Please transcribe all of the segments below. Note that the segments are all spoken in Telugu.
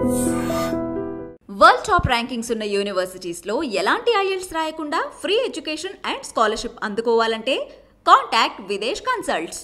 వరల్డ్ టాప్ ర్యాంకింగ్స్ ఉన్న యూనివర్సిటీస్ లో ఎలాంటి ఐఎల్స్ రాయకుండా ఫ్రీ ఎడ్యుకేషన్ అండ్ స్కాలర్షిప్ అందుకోవాలంటే కాంటాక్ట్ విదేశ్ కన్సల్ట్స్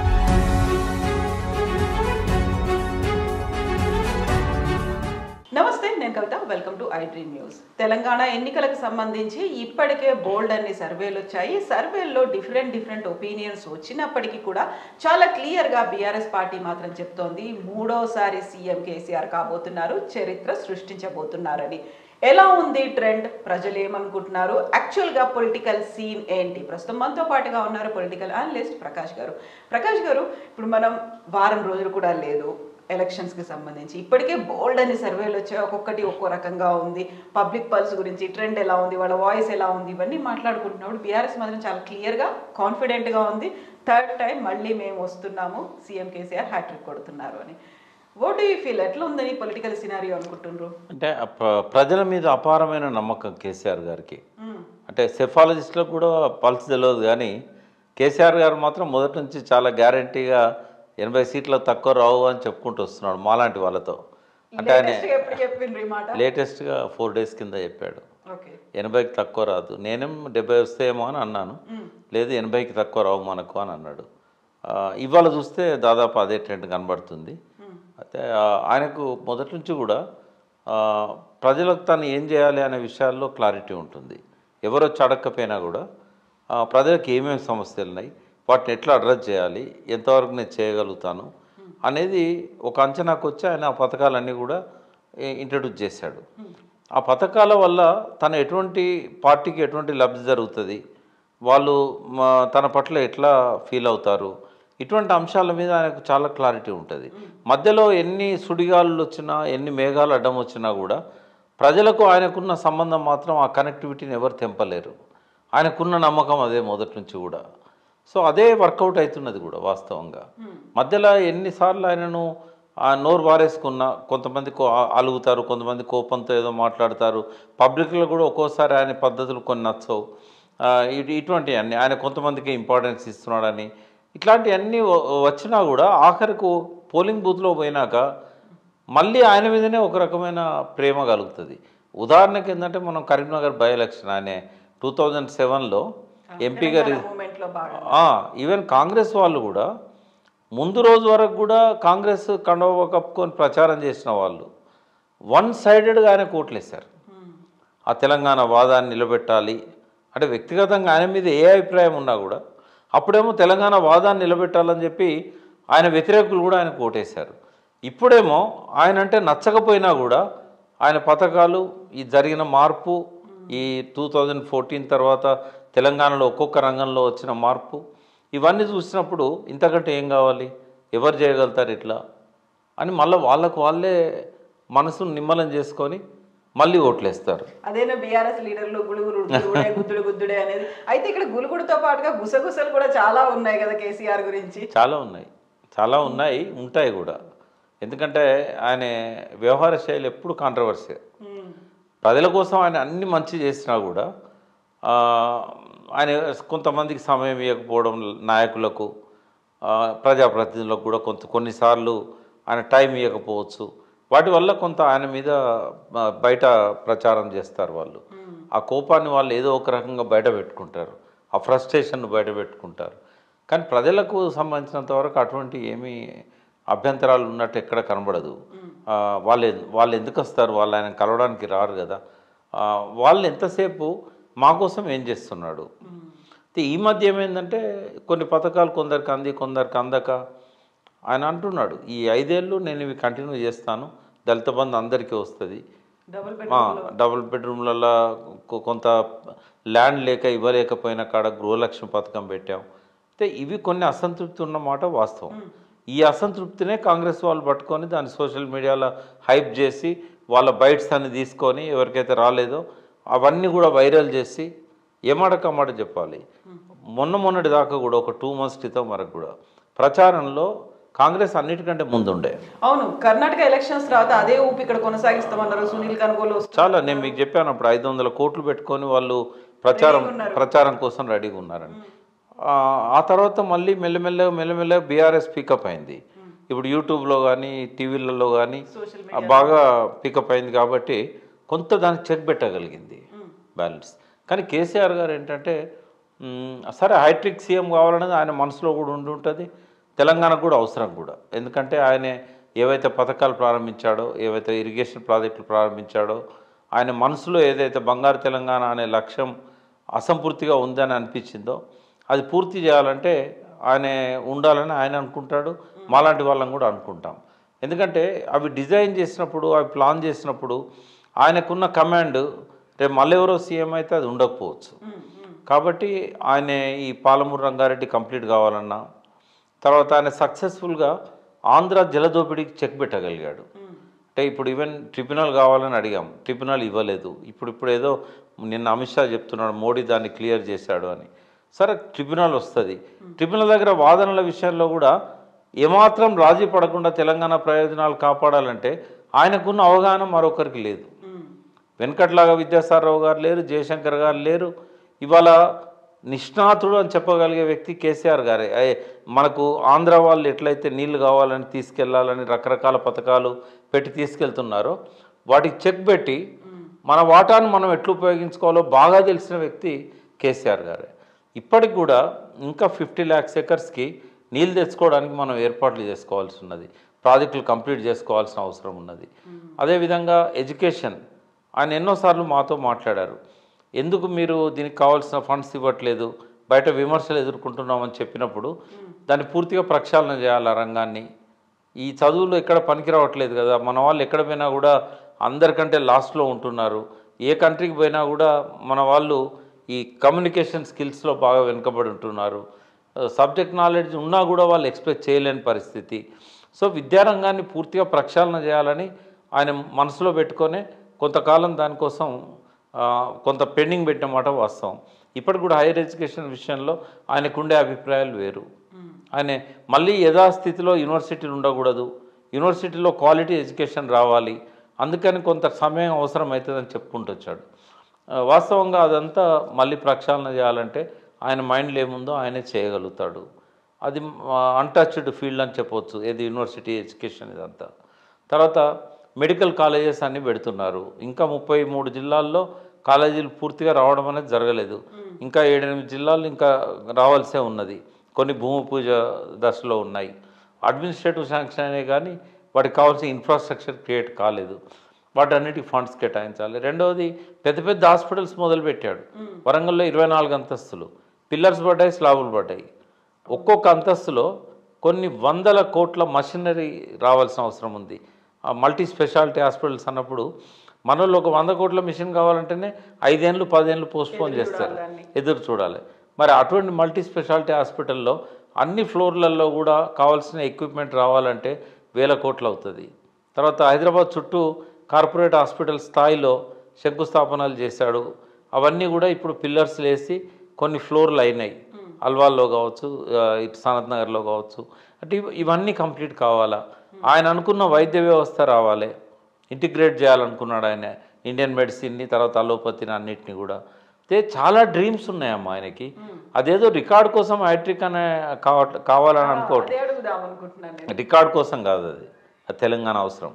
నమస్తే నేను Kavitha welcome to I dream news Telangana ఎన్నికలకు సంబంధించి ఇప్పటికే బోల్డ్ అన్ని సర్వేలు వచ్చాయి సర్వేల్లో డిఫరెంట్ డిఫరెంట్ ఒపీనియన్స్ వచ్చినప్పటికీ కూడా చాలా క్లియర్గా బీఆర్ఎస్ పార్టీ మాత్రం చెప్తోంది మూడోసారి సీఎం కేసీఆర్ కాబోతున్నారు చరిత్ర సృష్టించబోతున్నారని ఎలా ఉంది ట్రెండ్ ప్రజలు ఏమనుకుంటున్నారు యాక్చువల్గా పొలిటికల్ సీన్ ఏంటి ప్రస్తుతం మనతో పాటుగా ఉన్నారు పొలిటికల్ అనలిస్ట్ ప్రకాష్ గారు ప్రకాష్ గారు ఇప్పుడు మనం వారం రోజులు కూడా లేదు ఎలక్షన్స్కి సంబంధించి ఇప్పటికే బోల్డ్ అని సర్వేలు వచ్చాయి ఒక్కొక్కటి ఒక్కో రకంగా ఉంది పబ్లిక్ పల్స్ గురించి ట్రెండ్ ఎలా ఉంది వాళ్ళ వాయిస్ ఎలా ఉంది ఇవన్నీ మాట్లాడుకుంటున్నప్పుడు బీఆర్ఎస్ మాత్రం చాలా క్లియర్గా కాన్ఫిడెంట్గా ఉంది థర్డ్ టైం మళ్ళీ మేము వస్తున్నాము సీఎం కేసీఆర్ హ్యాట్రిక్ కొడుతున్నారు అని ఓట్ యూ ఫీల్ ఎట్లా ఉందని పొలిటికల్ సినారియో అనుకుంటున్నారు అంటే ఆ ప్ర- ప్రజల మీద అపారమైన నమ్మకం కేసీఆర్ గారికి అంటే సెఫాలజిస్టులకు కూడా పల్స్ తెలియదు కానీ కేసీఆర్ గారు మాత్రం మొదటి నుంచి చాలా గ్యారంటీగా ఎనభై సీట్లకు తక్కువ రావు అని చెప్పుకుంటూ వస్తున్నాడు మాలాంటి వాళ్ళతో అంటే ఆయన లేటెస్ట్ ఎప్పుడు చెప్పిండ్రు ఈ మాట లేటెస్ట్గా ఫోర్ డేస్ కింద చెప్పాడు ఓకే ఎనభైకి తక్కువ రాదు నేనేం డెబ్బై వస్తాయేమో అని అన్నాను లేదు ఎనభైకి తక్కువ రావు మనకు అని అన్నాడు ఆ, ఇవాళ చూస్తే దాదాపు అదే ట్రెండ్ కనబడుతుంది అయితే ఆ, ఆయనకు మొదటి నుంచి కూడా ఆ, ప్రజలకు తను ఏం చేయాలి అనే విషయాల్లో క్లారిటీ ఉంటుంది ఎవరు వచ్చి అడగకపోయినా కూడా ఆ, ప్రజలకు ఏమేమి సమస్యలు ఉన్నాయి వాటిని ఎట్లా అడ్రస్ చేయాలి ఎంతవరకు నేను చేయగలుగుతాను అనేది ఒక అంచనాకు వచ్చి ఆయన ఆ పథకాలన్నీ కూడా ఇంట్రడ్యూస్ చేశాడు ఆ పథకాల వల్ల తన ఎటువంటి పార్టీకి ఎటువంటి లబ్ధి జరుగుతుంది వాళ్ళు మా- తన పట్ల ఎట్లా ఫీల్ అవుతారు ఇటువంటి అంశాల మీద ఆయనకు చాలా క్లారిటీ ఉంటుంది మధ్యలో ఎన్ని సుడిగాలు వచ్చినా ఎన్ని మేఘాలు అడ్డం వచ్చినా కూడా ప్రజలకు ఆయనకున్న సంబంధం మాత్రం ఆ కనెక్టివిటీని ఎవరు తెంపలేరు ఆయనకున్న నమ్మకం అదే మొదటి నుంచి కూడా సో అదే వర్కౌట్ అవుతున్నది కూడా వాస్తవంగా మధ్యలో ఎన్నిసార్లు ఆయనను ఆ నోరు వారేసుకున్న కొంతమంది కో- ఆ- అలుగుతారు కొంతమంది కోపంతో ఏదో మాట్లాడతారు పబ్లిక్లో కూడా ఒక్కోసారి ఆయన పద్ధతులు కొన్ని నచ్చవు ఆ, ఇటు ఇటువంటి అన్ని ఆయన కొంతమందికి ఇంపార్టెన్స్ ఇస్తున్నాడని ఇట్లాంటివన్నీ వ- వచ్చినా కూడా ఆఖరికి పోలింగ్ బూత్లో పోయినాక మళ్ళీ ఆయన మీదనే ఒక రకమైన ప్రేమ కలుగుతుంది ఉదాహరణకి ఏంటంటే మనం కరీంనగర్ బై ఎలక్షన్ ఆయన టూ థౌజండ్ సెవెన్లో ఎంపీ గారి మూమెంట్ లో బాగా ఆ, ఈవెన్ కాంగ్రెస్ వాళ్ళు కూడా ముందు రోజు వరకు కూడా కాంగ్రెస్ కండవ కప్పుకొని ప్రచారం చేసిన వాళ్ళు వన్ సైడెడ్గా ఆయన కోట్లేశారు ఆ తెలంగాణ వాదాన్ని నిలబెట్టాలి అంటే వ్యక్తిగతంగా ఆయన మీద ఏ అభిప్రాయం ఉన్నా కూడా అప్పుడేమో తెలంగాణ వాదాన్ని నిలబెట్టాలని చెప్పి ఆయన వ్యతిరేకులు కూడా ఆయన కోటేశారు ఇప్పుడేమో ఆయన అంటే నచ్చకపోయినా కూడా ఆయన పథకాలు ఈ జరిగిన మార్పు ఈ టూ థౌజండ్ ఫోర్టీన్ తర్వాత తెలంగాణలో ఒక్కొక్క రంగంలో వచ్చిన మార్పు ఇవన్నీ చూసినప్పుడు ఇంతకంటే ఏం కావాలి ఎవరు చేయగలుగుతారు ఇట్లా అని మళ్ళీ వాళ్ళకు వాళ్ళే మనసును నిమ్మలం చేసుకొని మళ్ళీ ఓట్లేస్తారు అదేనా బీఆర్ఎస్ లీడర్లు గులుగురు గులుగుడే గుద్దుడు గుద్దుడే అనేది అయితే ఇక్కడ గులుగుడుతో పాటుగా గుసగుసలు కూడా చాలా ఉన్నాయి కదా కేసీఆర్ గురించి చాలా ఉన్నాయి చాలా ఉన్నాయి ఉంటాయి కూడా ఎందుకంటే ఆయన వ్యవహార శైలి ఎప్పుడు కాంట్రవర్సీ ఉమ్. ప్రజల కోసం ఆయన అన్ని మంచి చేసినా కూడా ఆ, ఆయన కొంతమందికి సమయం ఇవ్వకపోవడం నాయకులకు ఆ, ప్రజాప్రతినిధులకు కూడా కొంత కొన్నిసార్లు ఆయన టైం ఇవ్వకపోవచ్చు వాటి వల్ల కొంత ఆయన మీద ఆ, బయట ప్రచారం చేస్తారు వాళ్ళు ఆ కోపాన్ని వాళ్ళు ఏదో ఒక రకంగా బయట పెట్టుకుంటారు ఆ ఫ్రస్ట్రేషన్ను బయట పెట్టుకుంటారు కానీ ప్రజలకు సంబంధించినంత వరకు అటువంటి ఏమీ అభ్యంతరాలు ఉన్నట్టు ఎక్కడ కనబడదు ఆ, వాళ్ళు ఎన్- వాళ్ళు ఎందుకు వస్తారు వాళ్ళు ఆయన కలవడానికి రారు కదా ఆ, వాళ్ళు ఎంతసేపు మా కోసం ఏం చేస్తున్నాడు అయితే ఈ మధ్య ఏమైందంటే కొన్ని పథకాలు కొందరికి అంది కొందరికి అందక ఆయన అంటున్నాడు ఈ ఐదేళ్ళు నేను ఇవి కంటిన్యూ చేస్తాను దళిత బంధు అందరికీ వస్తుంది డబుల్ ఆ, డబుల్ బెడ్రూమ్లలో కొ- కొంత ల్యాండ్ లేక ఇవ్వలేకపోయిన కాడ గృహలక్ష్మి పథకం పెట్టాం అయితే ఇవి కొన్ని అసంతృప్తి ఉన్నమాట వాస్తవం ఈ అసంతృప్తినే కాంగ్రెస్ వాళ్ళు పట్టుకొని దాన్ని సోషల్ మీడియాలో హైప్ చేసి వాళ్ళ బైట్స్ అన్ని తీసుకొని ఎవరికైతే రాలేదో అవన్నీ కూడా వైరల్ చేసి ఏమాట మాట చెప్పాలి మొన్న మొన్నటి దాకా కూడా ఒక టూ మంత్స్ క్రితం వరకు కూడా ప్రచారంలో కాంగ్రెస్ అన్నిటికంటే ముందుండే అవును కర్ణాటక ఎలక్షన్స్ తర్వాత అదే ఊపి ఇక్కడ కొనసాగిస్తామన్నారు సునీల్ కనుగోలు వస్తు- చాలా నేను మీకు చెప్పాను అప్పుడు ఐదు వందల కోట్లు పెట్టుకొని వాళ్ళు ప్రచారం ప్రచారం కోసం రెడీగా ఉన్నారని ఆ, ఆ తర్వాత మళ్ళీ మెల్లమెల్లగా మెల్లమెల్లగా బీఆర్ఎస్ పికప్ అయింది ఇప్పుడు యూట్యూబ్లో కానీ టీవీలలో కానీ సోషల్ బాగా పికప్ అయింది కాబట్టి కొంత దానికి చెక్ పెట్టగలిగింది బ్యాలెన్స్ కానీ కేసీఆర్ గారు ఏంటంటే మ్, సరే హైట్రిక్ సీఎం కావాలనేది ఆయన మనసులో కూడా ఉండి ఉంటుంది తెలంగాణకు కూడా అవసరం కూడా ఎందుకంటే ఆయన ఏవైతే పథకాలు ప్రారంభించాడో ఏవైతే ఇరిగేషన్ ప్రాజెక్టులు ప్రారంభించాడో ఆయన మనసులో ఏదైతే బంగారు తెలంగాణ అనే లక్ష్యం అసంపూర్తిగా ఉందని అనిపించిందో అది పూర్తి చేయాలంటే ఆయన ఉండాలని ఆయన అనుకుంటాడు మాలాంటి వాళ్ళని కూడా అనుకుంటాం ఎందుకంటే అవి డిజైన్ చేసినప్పుడు అవి ప్లాన్ చేసినప్పుడు ఆయనకున్న కమాండ్ రేపు మళ్ళీ ఎవరో సీఎం అయితే అది ఉండకపోవచ్చు కాబట్టి ఆయన ఈ పాలమూరు రంగారెడ్డి కంప్లీట్ కావాలన్నా తర్వాత ఆయన సక్సెస్ఫుల్గా ఆంధ్ర జలదోపిడీకి చెక్ పెట్టగలిగాడు అంటే ఇప్పుడు ఈవెన్ ట్రిబ్యునల్ కావాలని అడిగాం ట్రిబ్యునల్ ఇవ్వలేదు ఇప్పుడు ఇప్పుడు ఏదో నిన్న అమిత్ షా చెప్తున్నాడు మోడీ దాన్ని క్లియర్ చేశాడు అని సరే ట్రిబ్యునల్ వస్తుంది ట్రిబ్యునల్ దగ్గర వాదనల విషయంలో కూడా ఏమాత్రం రాజీ పడకుండా తెలంగాణ ప్రయోజనాలు కాపాడాలంటే ఆయనకున్న అవగాహన మరొకరికి లేదు వెనకట్లాగా విద్యాసారావు గారు లేరు జయశంకర్ గారు లేరు ఇవాళ నిష్ణాతుడు అని చెప్పగలిగే వ్యక్తి కేసీఆర్ గారే అయ్ మనకు ఆంధ్ర వాళ్ళు ఎట్లయితే నీళ్లు కావాలని తీసుకెళ్లాలని రకరకాల పథకాలు పెట్టి తీసుకెళ్తున్నారో వాటికి చెక్ పెట్టి మన వాటాను మనం ఎట్లు ఉపయోగించుకోవాలో బాగా తెలిసిన వ్యక్తి కేసీఆర్ గారే ఇప్పటికి కూడా ఇంకా ఫిఫ్టీ ల్యాక్స్ ఎకర్స్కి నీళ్ళు తెచ్చుకోవడానికి మనం ఏర్పాట్లు చేసుకోవాల్సి ఉన్నది ప్రాజెక్టులు కంప్లీట్ చేసుకోవాల్సిన అవసరం ఉన్నది అదేవిధంగా ఎడ్యుకేషన్ ఆయన ఎన్నోసార్లు మాతో మాట్లాడారు ఎందుకు మీరు దీనికి కావాల్సిన ఫండ్స్ ఇవ్వట్లేదు బయట విమర్శలు ఎదుర్కొంటున్నామని చెప్పినప్పుడు దాన్ని పూర్తిగా ప్రక్షాళన చేయాలి ఆ రంగాన్ని ఈ చదువులు ఎక్కడ పనికి రావట్లేదు కదా మన వాళ్ళు ఎక్కడ పోయినా కూడా అందరికంటే లాస్ట్లో ఉంటున్నారు ఏ కంట్రీకి పోయినా కూడా మన వాళ్ళు ఈ కమ్యూనికేషన్ స్కిల్స్లో బాగా వెనుకబడి ఉంటున్నారు సబ్జెక్ట్ నాలెడ్జ్ ఉన్నా కూడా వాళ్ళు ఎక్స్పెక్ట్ చేయలేని పరిస్థితి సో విద్యారంగాన్ని పూర్తిగా ప్రక్షాళన చేయాలని ఆయన మనసులో పెట్టుకొని కొంతకాలం దానికోసం ఆ, కొంత పెండింగ్ పెట్టిన మాట వాస్తవం ఇప్పటికి కూడా హైయర్ ఎడ్యుకేషన్ విషయంలో ఆయనకుండే అభిప్రాయాలు వేరు ఆయన మళ్ళీ యథాస్థితిలో యూనివర్సిటీలు ఉండకూడదు యూనివర్సిటీలో క్వాలిటీ ఎడ్యుకేషన్ రావాలి అందుకని కొంత సమయం అవసరం అవుతుందని చెప్పుకుంటూ వచ్చాడు ఆ, వాస్తవంగా అదంతా మళ్ళీ ప్రక్షాళన చేయాలంటే ఆయన మైండ్లో ఏముందో ఆయనే చేయగలుగుతాడు అది అన్టచ్డ్ ఫీల్డ్ అని చెప్పవచ్చు ఏది యూనివర్సిటీ ఎడ్యుకేషన్ ఇదంతా తర్వాత మెడికల్ కాలేజెస్ అన్ని పెడుతున్నారు ఇంకా ముప్పై మూడు జిల్లాల్లో కాలేజీలు పూర్తిగా రావడం అనేది జరగలేదు ఇంకా ఏడెనిమిది జిల్లాలు ఇంకా రావాల్సే ఉన్నది కొన్ని భూమి పూజ దశలో ఉన్నాయి అడ్మినిస్ట్రేటివ్ శాంక్షన్ అనే కానీ వాటికి కావాల్సిన ఇన్ఫ్రాస్ట్రక్చర్ క్రియేట్ కాలేదు వాటన్నిటికి ఫండ్స్ కేటాయించాలి రెండవది పెద్ద పెద్ద హాస్పిటల్స్ మొదలుపెట్టాడు వరంగల్లో ఇరవై నాలుగు అంతస్తులు పిల్లర్స్ పడ్డాయి స్లాబులు పడ్డాయి ఒక్కొక్క అంతస్తులో కొన్ని వందల కోట్ల మషినరీ రావాల్సిన అవసరం ఉంది ఆ మల్టీ స్పెషాలిటీ హాస్పిటల్స్ అన్నప్పుడు మనలో ఒక వంద కోట్ల మిషన్ కావాలంటేనే ఐదేళ్ళు పదేళ్ళు పోస్ట్పోన్ చేస్తారు ఎదురు చూడాలి మరి అటువంటి మల్టీ స్పెషాలిటీ హాస్పిటల్లో అన్ని ఫ్లోర్లలో కూడా కావాల్సిన ఎక్విప్మెంట్ రావాలంటే వేల కోట్లు అవుతుంది తర్వాత హైదరాబాద్ చుట్టూ కార్పొరేట్ హాస్పిటల్ స్థాయిలో శంకుస్థాపనలు చేశాడు అవన్నీ కూడా ఇప్పుడు పిల్లర్స్ వేసి కొన్ని ఫ్లోర్లు అయినాయి అల్వాల్లో కావచ్చు ఆ, ఇటు సనత్ నగర్లో కావచ్చు అంటే ఇవ- ఇవన్నీ కంప్లీట్ కావాలా ఆయన అనుకున్న వైద్య వ్యవస్థ రావాలి ఇంటిగ్రేట్ చేయాలనుకున్నాడు ఆయన ఇండియన్ మెడిసిన్ని తర్వాత అలోపతిని అన్నిటిని కూడా అయితే చాలా డ్రీమ్స్ ఉన్నాయమ్మా ఆయనకి అదేదో రికార్డ్ కోసం హ్యాట్రిక్ అనే కావట్ కావాలని అనుకోవట్లేదు అదే అడుగుదాం అనుకుంటున్నాను నేను రికార్డ్ కోసం కాదు అది అది తెలంగాణ అవసరం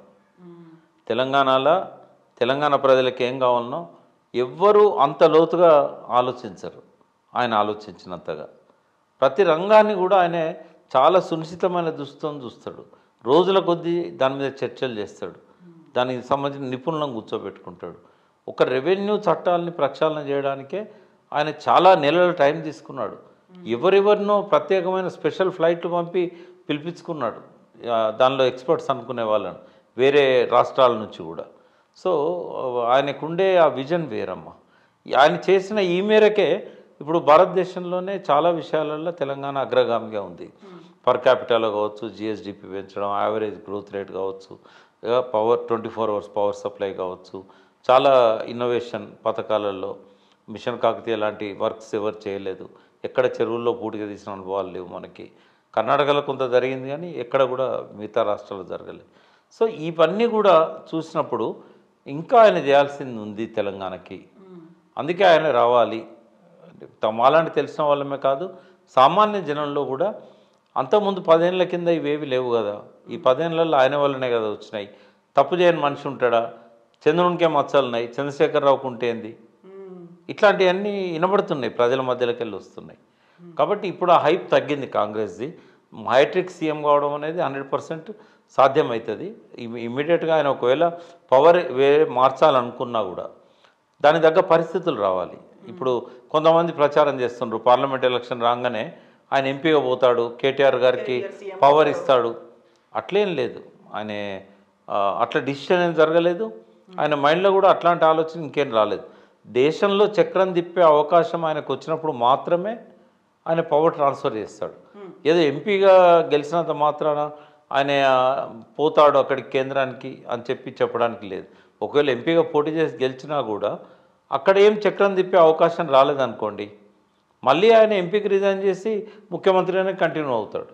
తెలంగాణలో తెలంగాణ ప్రజలకు ఏం కావాలనో ఎవ్వరూ అంత లోతుగా ఆలోచించరు ఆయన ఆలోచించినంతగా ప్రతి రంగాన్ని కూడా ఆయన చాలా సునిశ్చితమైన దృష్టితో చూస్తాడు రోజుల కొద్దీ దాని మీద చర్చలు చేస్తాడు దానికి సంబంధించిన నిపుణులను కూర్చోబెట్టుకుంటాడు ఒక రెవెన్యూ చట్టాలని ప్రక్షాళన చేయడానికే ఆయన చాలా నెలల టైం తీసుకున్నాడు ఎవరెవరినో ప్రత్యేకమైన స్పెషల్ ఫ్లైట్లు పంపి పిలిపించుకున్నాడు ఆ, దానిలో ఎక్స్పర్ట్స్ అనుకునే వాళ్ళను వేరే రాష్ట్రాల నుంచి కూడా సో ఆయనకుండే ఆ విజన్ వేరమ్మా ఆయన చేసిన ఈ మేరకే ఇప్పుడు భారతదేశంలోనే చాలా విషయాలలో తెలంగాణ అగ్రగామిగా ఉంది పర్ క్యాపిటల్ కావచ్చు జిఎస్డిపి పెంచడం యావరేజ్ గ్రోత్ రేట్ కావచ్చు ఇక power twenty four hours power supply కావచ్చు చాలా ఇన్నోవేషన్ పథకాలలో మిషన్ కాకతీయ లాంటి వర్క్స్ ఎవరు చేయలేదు ఎక్కడ చెరువుల్లో పూటిగా తీసిన అనుభవాలు లేవు మనకి కర్ణాటకలో కొంత జరిగింది కానీ ఎక్కడ కూడా మిగతా రాష్ట్రాల్లో జరగలేదు సో ఇవన్నీ కూడా చూసినప్పుడు ఇంకా ఆయన చేయాల్సింది ఉంది తెలంగాణకి అందుకే ఆయన రావాలి అంటే మాలాంటి తెలిసిన వాళ్ళమే కాదు సామాన్య జనంలో కూడా అంతకుముందు పదేళ్ల కింద ఇవేవి లేవు కదా ఈ పదేళ్లలో ఆయన వల్లనే కదా వచ్చినాయి తప్పు చేయని మనిషి ఉంటాడా చంద్రునికే మచ్చలు ఉన్నాయి చంద్రశేఖరరావుకు ఉంటేంది ఇట్లాంటివన్నీ వినబడుతున్నాయి ప్రజల మధ్యలోకి వెళ్ళి వస్తున్నాయి కాబట్టి ఇప్పుడు ఆ హైప్ తగ్గింది కాంగ్రెస్ది హైట్రిక్ సీఎం కావడం అనేది హండ్రెడ్ పర్సెంట్ సాధ్యమవుతుంది ఇమ్మీడియట్గా ఆయన ఒకవేళ పవర్ వేరే మార్చాలనుకున్నా కూడా దాని తగ్గ పరిస్థితులు రావాలి ఇప్పుడు కొంతమంది ప్రచారం చేస్తున్నారు పార్లమెంట్ ఎలక్షన్ రాగానే ఆయన ఎంపీగా పోతాడు కేటీఆర్ గారికి పవర్ ఇస్తాడు అట్లేం లేదు ఆయన ఆ, అట్లా డిసిషన్ ఏం జరగలేదు ఆయన మైండ్లో కూడా అట్లాంటి ఆలోచన ఇంకేం రాలేదు దేశంలో చక్రం తిప్పే అవకాశం ఆయనకు వచ్చినప్పుడు మాత్రమే ఆయన పవర్ ట్రాన్స్ఫర్ చేస్తాడు ఏదో ఎంపీగా గెలిచినంత మాత్రాన ఆయన ఆ, పోతాడు అక్కడికి కేంద్రానికి అని చెప్పి చెప్పడానికి లేదు ఒకవేళ ఎంపీగా పోటీ చేసి గెలిచినా కూడా అక్కడ ఏం చక్రం తిప్పే అవకాశం రాలేదనుకోండి మళ్ళీ ఆయన ఎంపీకి రిజైన్ చేసి ముఖ్యమంత్రిగానే కంటిన్యూ అవుతాడు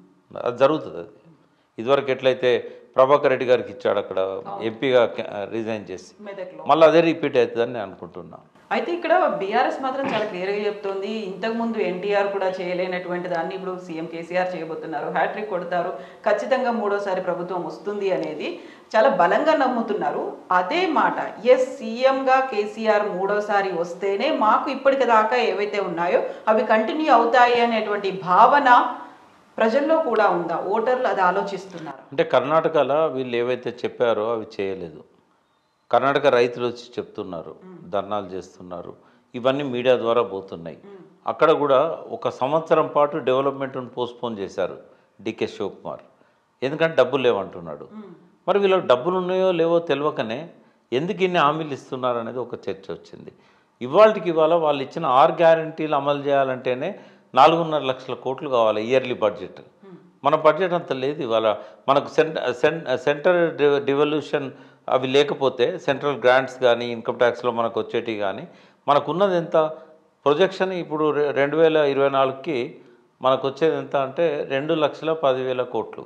అది జరుగుతుంది అది ఇదివరకు ఎట్లయితే ప్రభాకర్ రెడ్డి గారికి ఇచ్చాడు అక్కడ ఎంపీగా రిజైన్ చేసి మెదక్లో మళ్ళీ అదే రిపీట్ అవుతుందని నేను అనుకుంటున్నాను అయితే ఇక్కడ బీఆర్ఎస్ మాత్రం చాలా క్లియర్గా చెప్తోంది ఇంతకుముందు ఎన్టీఆర్ కూడా చేయలేనటువంటి దాన్ని ఇప్పుడు సీఎం కేసీఆర్ చేయబోతున్నారు హ్యాట్రిక్ కొడతారు ఖచ్చితంగా మూడోసారి ప్రభుత్వం వస్తుంది అనేది చాలా బలంగా నమ్ముతున్నారు అదే మాట ఎస్ సీఎంగా కేసీఆర్ మూడోసారి వస్తేనే మాకు ఇప్పటిదాకా ఏవైతే ఉన్నాయో అవి కంటిన్యూ అవుతాయి అనేటువంటి భావన ప్రజల్లో కూడా ఉందా ఓటర్లు అది ఆలోచిస్తున్నారు అంటే కర్ణాటకలో వీళ్ళు ఏవైతే చెప్పారో అవి చేయలేదు కర్ణాటక రైతులు వచ్చి చెప్తున్నారు ధర్నాలు చేస్తున్నారు ఇవన్నీ మీడియా ద్వారా పోతున్నాయి అక్కడ కూడా ఒక సంవత్సరం పాటు డెవలప్మెంట్ను పోస్ట్పోన్ చేశారు డికే శివకుమార్ ఎందుకంటే డబ్బులు లేవంటున్నాడు మరి వీళ్ళకి డబ్బులు ఉన్నాయో లేవో తెలియకనే ఎందుకు ఇన్ని హామీలు ఇస్తున్నారు అనేది ఒక చర్చ వచ్చింది ఇవాళకి ఇవాళ వాళ్ళు ఇచ్చిన ఆరు గ్యారంటీలు అమలు చేయాలంటేనే నాలుగున్నర లక్షల కోట్లు కావాలి ఇయర్లీ బడ్జెట్ మన బడ్జెట్ అంత లేదు ఇవాళ మనకు సెంట సెంటర్ డివల్యూషన్ అవి లేకపోతే సెంట్రల్ గ్రాంట్స్ కానీ ఇన్కమ్ ట్యాక్స్లో మనకు వచ్చేటివి కానీ మనకు ఉన్నది ఎంత ప్రొజెక్షన్ ఇప్పుడు రె- రెండు వేల ఇరవై నాలుగుకి మనకు వచ్చేది ఎంత అంటే రెండు లక్షల పదివేల కోట్లు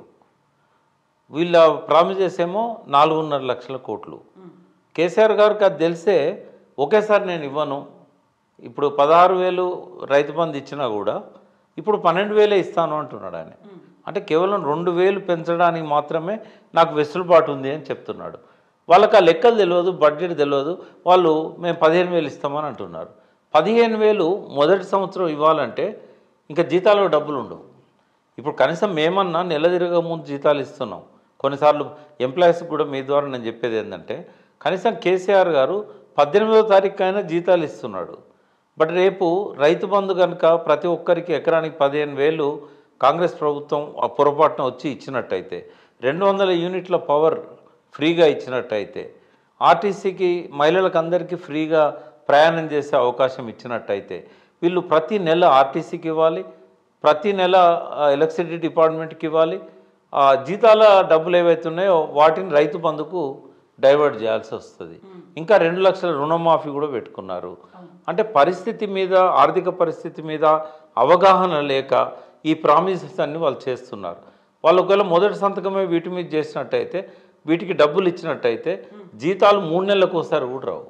వీళ్ళ ప్రామిస్ చేసేమో నాలుగున్నర లక్షల కోట్లు కేసీఆర్ గారికి అది తెలిసే ఒకేసారి నేను ఇవ్వను ఇప్పుడు పదహారు వేలు రైతు బంధు ఇచ్చినా కూడా ఇప్పుడు పన్నెండు వేలే ఇస్తాను అంటున్నాడు ఆయన అంటే కేవలం రెండు వేలు పెంచడానికి మాత్రమే నాకు వెసులుబాటు ఉంది అని చెప్తున్నాడు వాళ్ళకి ఆ లెక్కలు తెలియదు బడ్జెట్ తెలియదు వాళ్ళు మేము పదిహేను వేలు ఇస్తామని అంటున్నారు పదిహేను వేలు మొదటి సంవత్సరం ఇవ్వాలంటే ఇంకా జీతాలకు డబ్బులు ఉండవు ఇప్పుడు కనీసం మేమన్నా నెల తిరగ ముందు జీతాలు ఇస్తున్నాం కొన్నిసార్లు ఎంప్లాయీస్కి కూడా మీ ద్వారా నేను చెప్పేది ఏంటంటే కనీసం కేసీఆర్ గారు పద్దెనిమిదో తారీఖు అయినా జీతాలు ఇస్తున్నాడు బట్ రేపు రైతు బంధు కనుక ప్రతి ఒక్కరికి ఎకరానికి పదిహేను వేలు కాంగ్రెస్ ప్రభుత్వం ఆ పొరపాటున వచ్చి ఇచ్చినట్టయితే రెండు వందల యూనిట్ల పవర్ ఫ్రీగా ఇచ్చినట్టయితే ఆర్టీసీకి మహిళలకు అందరికీ ఫ్రీగా ప్రయాణం చేసే అవకాశం ఇచ్చినట్టయితే వీళ్ళు ప్రతి నెల ఆర్టీసీకి ఇవ్వాలి ప్రతి నెల ఆ, ఎలక్ట్రిసిటీ డిపార్ట్మెంట్కి ఇవ్వాలి ఆ జీతాల డబ్బులు ఏవైతే ఉన్నాయో వాటిని రైతు బంధుకు డైవర్ట్ చేయాల్సి వస్తుంది ఇంకా రెండు లక్షల రుణమాఫీ కూడా పెట్టుకున్నారు అంటే పరిస్థితి మీద ఆర్థిక పరిస్థితి మీద అవగాహన లేక ఈ ప్రామిసెస్ అన్ని వాళ్ళు చేస్తున్నారు వాళ్ళు ఒకవేళ మొదటి సంతకమే వీటి మీద చేసినట్టయితే వీటికి డబ్బులు ఇచ్చినట్టయితే జీతాలు మూడు నెలలకు ఒకసారి కూడా రావు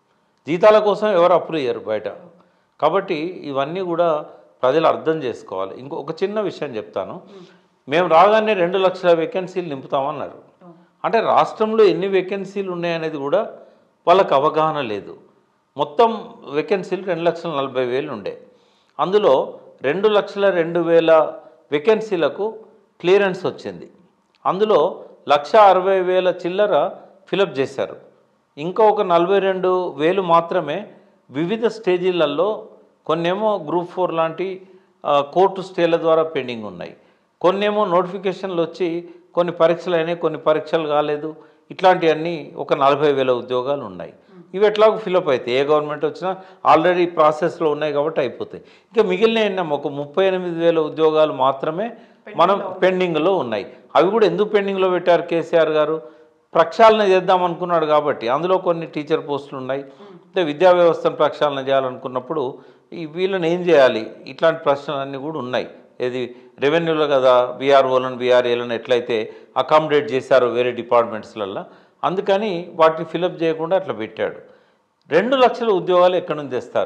జీతాల కోసం ఎవరు అప్పులు ఇయ్యరు బయట కాబట్టి ఇవన్నీ కూడా ప్రజలు అర్థం చేసుకోవాలి ఇంకో ఒక చిన్న విషయం చెప్తాను మేము రాగానే రెండు లక్షల వేకెన్సీలు నింపుతామన్నారు అంటే రాష్ట్రంలో ఎన్ని వేకెన్సీలు ఉన్నాయనేది కూడా వాళ్ళకి అవగాహన లేదు మొత్తం వేకెన్సీలు రెండు లక్షల నలభై వేలు ఉండే అందులో రెండు లక్షల రెండు వేల వేకెన్సీలకు క్లియరెన్స్ వచ్చింది అందులో లక్ష అరవై వేల చిల్లర ఫిలప్ చేశారు ఇంకా ఒక నలభై రెండు వేలు మాత్రమే వివిధ స్టేజీలలో కొన్నేమో గ్రూప్ ఫోర్ లాంటి ఆ, కోర్టు స్టేల ద్వారా పెండింగ్ ఉన్నాయి కొన్నేమో నోటిఫికేషన్లు వచ్చి కొన్ని పరీక్షలు అయినాయి కొన్ని పరీక్షలు కాలేదు ఇట్లాంటివన్నీ ఒక నలభై వేల ఉద్యోగాలు ఉన్నాయి ఇవి ఎట్లాగో ఫిలప్ అవుతాయి ఏ గవర్నమెంట్ వచ్చినా ఆల్రెడీ ప్రాసెస్లో ఉన్నాయి కాబట్టి అయిపోతాయి ఇంకా మిగిలిన ఎన్నో ఒక ముప్పై ఎనిమిది వేల ఉద్యోగాలు మాత్రమే మనం పెండింగ్లో ఉన్నాయి అవి కూడా ఎందుకు పెండింగ్లో పెట్టారు కేసీఆర్ గారు ప్రక్షాళన చేద్దాం అనుకున్నాడు కాబట్టి అందులో కొన్ని టీచర్ పోస్టులు ఉన్నాయి అంటే విద్యా వ్యవస్థను ప్రక్షాళన చేయాలనుకున్నప్పుడు ఈ వీళ్ళని ఏం చేయాలి ఇట్లాంటి ప్రశ్నలన్నీ కూడా ఉన్నాయి ఏది రెవెన్యూలో కదా బీఆర్ఓలను బీఆర్ఏలను ఎట్లయితే అకామిడేట్ చేశారో వేరే డిపార్ట్మెంట్స్లల్లో అందుకని వాటిని ఫిలప్ చేయకుండా అట్లా పెట్టాడు రెండు లక్షల ఉద్యోగాలు ఎక్కడి నుంచి తెస్తారు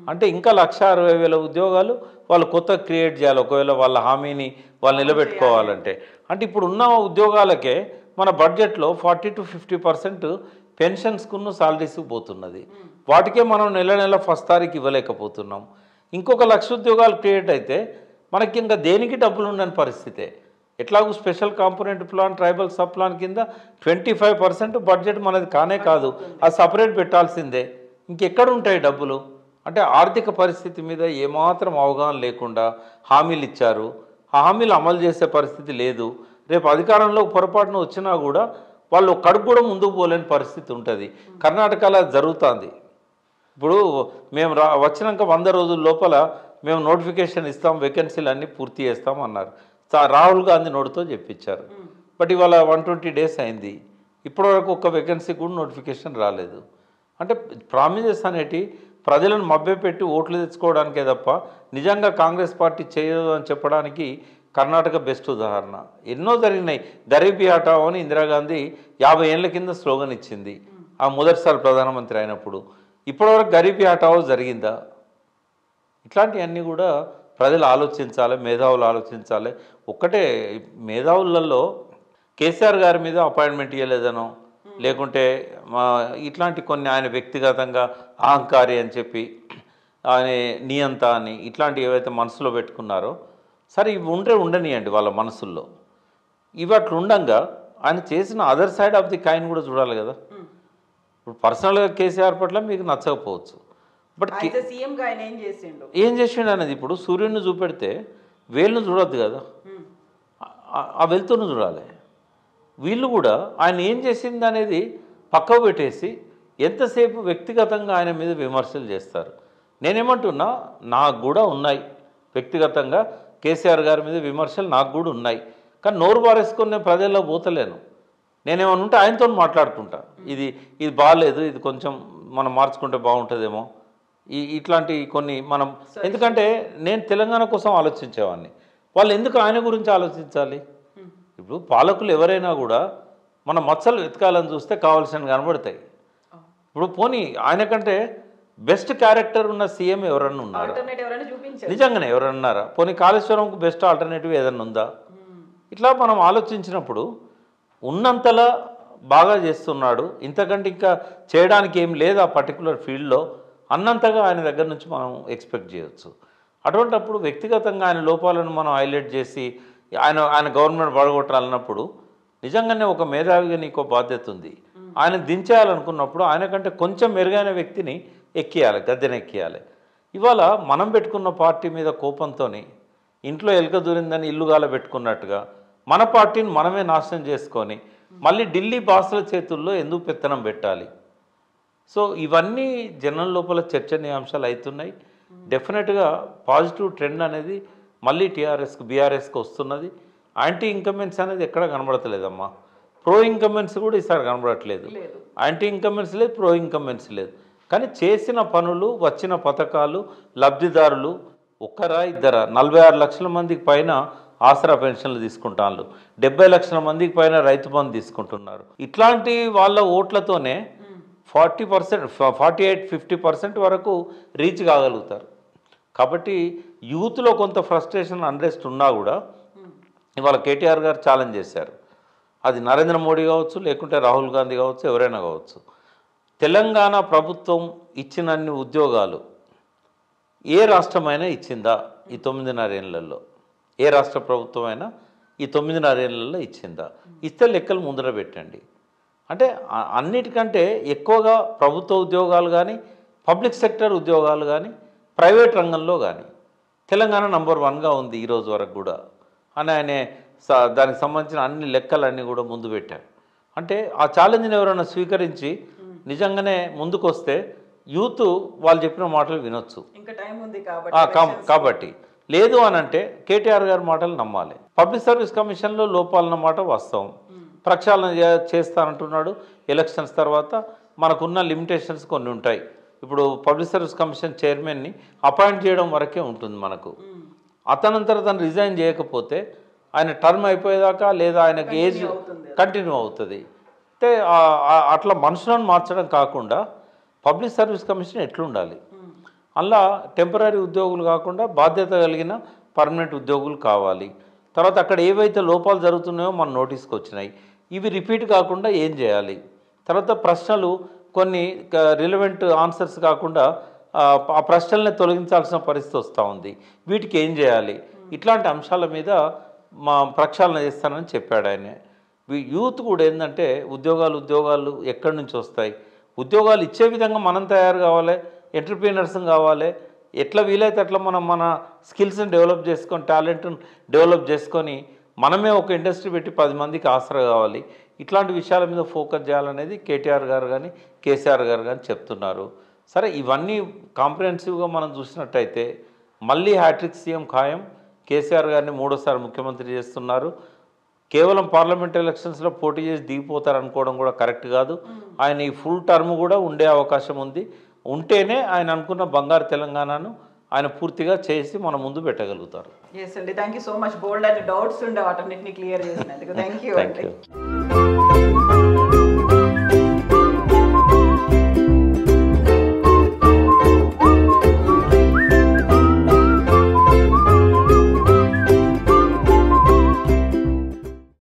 అంటే ఇంకా లక్ష అరవై వేల ఉద్యోగాలు వాళ్ళు కొత్త క్రియేట్ చేయాలి ఒకవేళ వాళ్ళ హామీని వాళ్ళు నిలబెట్టుకోవాలంటే అంటే ఇప్పుడు ఉన్న ఉద్యోగాలకే మన బడ్జెట్లో ఫార్టీ టు ఫిఫ్టీ పర్సెంట్ పెన్షన్స్కున్న సాలరీస్కి పోతున్నది వాటికే మనం నెల నెల ఫస్ట్ తారీఖు ఇవ్వలేకపోతున్నాం ఇంకొక లక్ష ఉద్యోగాలు క్రియేట్ అయితే మనకి ఇంకా దేనికి డబ్బులు ఉండని పరిస్థితే ఎట్లాగూ special component plan tribal sub plan కింద ట్వంటీ ఫైవ్ పర్సెంట్ బడ్జెట్ మనది కానే కాదు అది సపరేట్ పెట్టాల్సిందే ఇంకెక్కడ ఉంటాయి డబ్బులు అంటే ఆర్థిక పరిస్థితి మీద ఏమాత్రం అవగాహన లేకుండా హామీలు ఇచ్చారు ఆ హామీలు అమలు చేసే పరిస్థితి లేదు రేపు అధికారంలో పొరపాటున వచ్చినా కూడా వాళ్ళు కడుపు కూడా ముందుకు పోలేని పరిస్థితి ఉంటుంది కర్ణాటకలో అది జరుగుతుంది ఇప్పుడు మేము రా వచ్చినాక వంద రోజుల లోపల మేము నోటిఫికేషన్ ఇస్తాం వేకెన్సీలు అన్నీ పూర్తి చేస్తాం అన్నారు సా- రాహుల్ గాంధీ నోటితో చెప్పించారు బట్ ఇవాళ వన్ ట్వంటీ డేస్ అయింది ఇప్పటివరకు ఒక్క వేకెన్సీ కూడా నోటిఫికేషన్ రాలేదు అంటే ప్రామిజెస్ అనేటి ప్రజలను మభ్యపెట్టి ఓట్లు తెచ్చుకోవడానికే తప్ప నిజంగా కాంగ్రెస్ పార్టీ చేయదు అని చెప్పడానికి కర్ణాటక బెస్ట్ ఉదాహరణ ఎన్నో జరిగినాయి గరీబీ హటావో అని ఇందిరాగాంధీ యాభై ఏళ్ళ కింద స్లోగన్ ఇచ్చింది ఆ మొదటిసారి ప్రధానమంత్రి అయినప్పుడు ఇప్పటివరకు గరీబీ హటావో జరిగిందా ఇట్లాంటివన్నీ కూడా ప్రజలు ఆలోచించాలి మేధావులు ఆలోచించాలి ఒక్కటే మేధావులలో కేసీఆర్ గారి మీద అపాయింట్మెంట్ ఇవ్వలేదనో లేకుంటే మా ఇట్లాంటి కొన్ని ఆయన వ్యక్తిగతంగా అహంకారి అని చెప్పి ఆయన నియంత అని ఇట్లాంటివి ఏవైతే మనసులో పెట్టుకున్నారో సరే ఇవి ఉంటే ఉండనియండి వాళ్ళ మనసుల్లో ఇవి అట్లా ఉండంగా ఆయన చేసిన other side of the coin కూడా చూడాలి కదా ఇప్పుడు పర్సనల్గా కేసీఆర్ పట్ల మీకు నచ్చకపోవచ్చు బట్ కే- అయితే సీఎం గా ఆయన ఏం చేసిండు ఏం చేసిండు అనేది ఇప్పుడు సూర్యుడిని చూపెడితే వేలును చూడొద్దు కదా ఆ- ఆ వెలుతురును చూడాలి వీళ్ళు కూడా ఆయన ఏం చేసింది అనేది పక్కకు పెట్టేసి ఎంతసేపు వ్యక్తిగతంగా ఆయన మీద విమర్శలు చేస్తారు నేనేమంటున్నా నాకు కూడా ఉన్నాయి వ్యక్తిగతంగా కేసీఆర్ గారి మీద విమర్శలు నాకు కూడా ఉన్నాయి కానీ నోరు బారేసుకొని నేను ప్రజల్లో పోతలేను నేనేమన్నా ఉంటే ఆయనతో మాట్లాడుకుంటా ఇది ఇది బాగాలేదు ఇది కొంచెం మనం మార్చుకుంటే బాగుంటుందేమో ఈ ఇట్లాంటి కొన్ని మనం ఎందుకంటే నేను తెలంగాణ కోసం ఆలోచించేవాడిని వాళ్ళు ఎందుకు ఆయన గురించి ఆలోచించాలి ఇప్పుడు పాలకులు ఎవరైనా కూడా మన మచ్చలు వెతకాలని చూస్తే కావాల్సిన కనబడతాయి ఇప్పుడు పోనీ ఆయన కంటే బెస్ట్ క్యారెక్టర్ ఉన్న సీఎం ఎవరన్నా ఉన్నారా ఆల్టర్నేట్ ఎవరైనా చూపించారు నిజంగానే ఎవరన్నా ఉన్నారా పోనీ కాళేశ్వరంకు బెస్ట్ ఆల్టర్నేటివ్ ఏదన్నా ఉందా ఇట్లా మనం ఆలోచించినప్పుడు ఉన్నంతలా బాగా చేస్తున్నాడు ఇంతకంటే ఇంకా చేయడానికి ఏం లేదు ఆ పర్టికులర్ ఫీల్డ్లో అన్నంతగా ఆయన దగ్గర నుంచి మనం ఎక్స్పెక్ట్ చేయొచ్చు అటువంటప్పుడు వ్యక్తిగతంగా ఆయన లోపాలను మనం హైలైట్ చేసి ఆయన ఆయన గవర్నమెంట్ పడగొట్టాలన్నప్పుడు నిజంగానే ఒక మేధావిగా నీకు ఒక బాధ్యత ఉంది ఆయన దించేయాలనుకున్నప్పుడు ఆయన కంటే కొంచెం మెరుగైన వ్యక్తిని ఎక్కియాలి గద్దెనెక్కియాలి ఇవాళ మనం పెట్టుకున్న పార్టీ మీద కోపంతో ఇంట్లో ఎలుక దూరిందని ఇల్లుగాల పెట్టుకున్నట్టుగా మన పార్టీని మనమే నాశనం చేసుకొని మళ్ళీ ఢిల్లీ బాసుల చేతుల్లో ఎందుకు పెత్తనం పెట్టాలి సో ఇవన్నీ జనం లోపల చర్చనీయాంశాలు అవుతున్నాయి డెఫినెట్గా పాజిటివ్ ట్రెండ్ అనేది మళ్ళీ టీఆర్ఎస్కి బీఆర్ఎస్కి వస్తున్నది యాంటీ ఇన్కమెన్స్ అనేది ఎక్కడ కనబడతలేదమ్మా ప్రో ఇన్కమెన్స్ కూడా ఈసారి కనబడట్లేదు లేదు. యాంటీ ఇన్కమెన్స్ లేదు ప్రో ఇన్కమెన్స్ లేదు కానీ చేసిన పనులు వచ్చిన పథకాలు లబ్ధిదారులు ఒక్కరా ఇద్దరా నలభై ఆరు లక్షల మందికి పైన ఆసరా పెన్షన్లు తీసుకుంటాను డెబ్బై లక్షల మందికి పైన రైతు బంధు తీసుకుంటున్నారు ఇట్లాంటి వాళ్ళ ఓట్లతోనే forty percent forty eight fifty percent వరకు రీచ్ కాగలుగుతారు కాబట్టి యూత్లో కొంత ఫ్రస్ట్రేషన్ అన్రెస్ట్ ఉన్నా కూడా ఇవాళ కేటీఆర్ గారు ఛాలెంజ్ చేశారు అది నరేంద్ర మోడీ కావచ్చు లేకుంటే రాహుల్ గాంధీ కావచ్చు ఎవరైనా కావచ్చు తెలంగాణ ప్రభుత్వం ఇచ్చినన్ని ఉద్యోగాలు ఏ రాష్ట్రమైనా ఇచ్చిందా ఈ తొమ్మిదిన్నర ఏళ్ళల్లో ఏ రాష్ట్ర ప్రభుత్వం అయినా ఈ తొమ్మిదిన్నర ఏళ్ళల్లో ఇచ్చిందా ఇస్తే లెక్కలు ముందర పెట్టండి అంటే ఆ- అన్నిటికంటే ఎక్కువగా ప్రభుత్వ ఉద్యోగాలు కానీ పబ్లిక్ సెక్టర్ ఉద్యోగాలు కానీ ప్రైవేట్ రంగంలో కానీ తెలంగాణ నంబర్ వన్గా ఉంది ఈ రోజు వరకు కూడా అని ఆయన స- దానికి సంబంధించిన అన్ని లెక్కలన్నీ కూడా ముందు పెట్టారు అంటే ఆ ఛాలెంజ్ని ఎవరైనా స్వీకరించి నిజంగానే ముందుకు వస్తే యూత్ వాళ్ళు చెప్పిన మాటలు వినొచ్చు ఇంకా టైం ఉంది ఆ, కాబట్టి కాం- elections- కాబట్టి లేదు అని అంటే కేటీఆర్ గారి మాటలు నమ్మాలి పబ్లిక్ సర్వీస్ కమిషన్లో లోపాలన్న మాట వాస్తవం ప్రక్షాళన చే- చేస్తానంటున్నాడు ఎలక్షన్స్ తర్వాత మనకున్న లిమిటేషన్స్ కొన్ని ఉంటాయి ఇప్పుడు పబ్లిక్ సర్వీస్ కమిషన్ చైర్మన్ని అపాయింట్ చేయడం వరకే ఉంటుంది మనకు అతనంతర తను రిజైన్ చేయకపోతే ఆయన టర్మ్ అయిపోయేదాకా లేదా ఆయనకి ఏజ్ అవుతుంది కంటిన్యూ అవుతుంది అంటే ఆ- ఆ- అట్లా మనుషులను మార్చడం కాకుండా పబ్లిక్ సర్వీస్ కమిషన్ ఎట్లుండాలి అలా టెంపరీ ఉద్యోగులు కాకుండా బాధ్యత కలిగిన పర్మనెంట్ ఉద్యోగులు కావాలి తర్వాత అక్కడ ఏవైతే లోపాలు జరుగుతున్నాయో మన నోటీస్కి వచ్చినాయి ఇవి రిపీట్ కాకుండా ఏం చేయాలి తర్వాత ప్రశ్నలు కొన్ని రిలవెంట్ ఆన్సర్స్ కాకుండా ఆ, ఆ ప్రశ్నల్ని తొలగించాల్సిన పరిస్థితి వస్తూ ఉంది వీటికి ఏం చేయాలి ఇట్లాంటి అంశాల మీద మా ప్రక్షాళన చేస్తానని చెప్పాడు ఆయన వీ- యూత్ కూడా ఏంటంటే ఉద్యోగాలు ఉద్యోగాలు ఎక్కడి నుంచి వస్తాయి ఉద్యోగాలు ఇచ్చే విధంగా మనం తయారు కావాలి ఎంటర్ప్రీనర్స్ కావాలి ఎట్లా వీలైతే అట్లా మనం మన స్కిల్స్ని డెవలప్ చేసుకొని టాలెంట్ని డెవలప్ చేసుకొని మనమే ఒక ఇండస్ట్రీ పెట్టి పది మందికి ఆసరా కావాలి ఇట్లాంటి విషయాల మీద ఫోకస్ చేయాలనేది కేటీఆర్ గారు కానీ కేసీఆర్ గారు కానీ చెప్తున్నారు సరే ఇవన్నీ కాంప్రహెన్సివ్గా మనం చూసినట్టయితే మళ్ళీ హ్యాట్రిక్ సీఎం ఖాయం కేసీఆర్ గారిని మూడోసారి ముఖ్యమంత్రి చేస్తున్నారు కేవలం పార్లమెంట్ ఎలక్షన్స్లో పోటీ చేసి దిగిపోతారు అనుకోవడం కూడా కరెక్ట్ కాదు ఆయన ఈ ఫుల్ టర్మ్ కూడా ఉండే అవకాశం ఉంది ఉంటేనే ఆయన అనుకున్న బంగారు తెలంగాణను ఆయన పూర్తిగా చేసి మన ముందు పెట్టగలుగుతారు ఎస్ అండి థ్యాంక్ యూ సో మచ్ బోల్డ్ అని డౌట్స్ ఉండే వాటన్నిటిని క్లియర్ చేసినందుకు థ్యాంక్ యూ థ్యాంక్ అండి యూ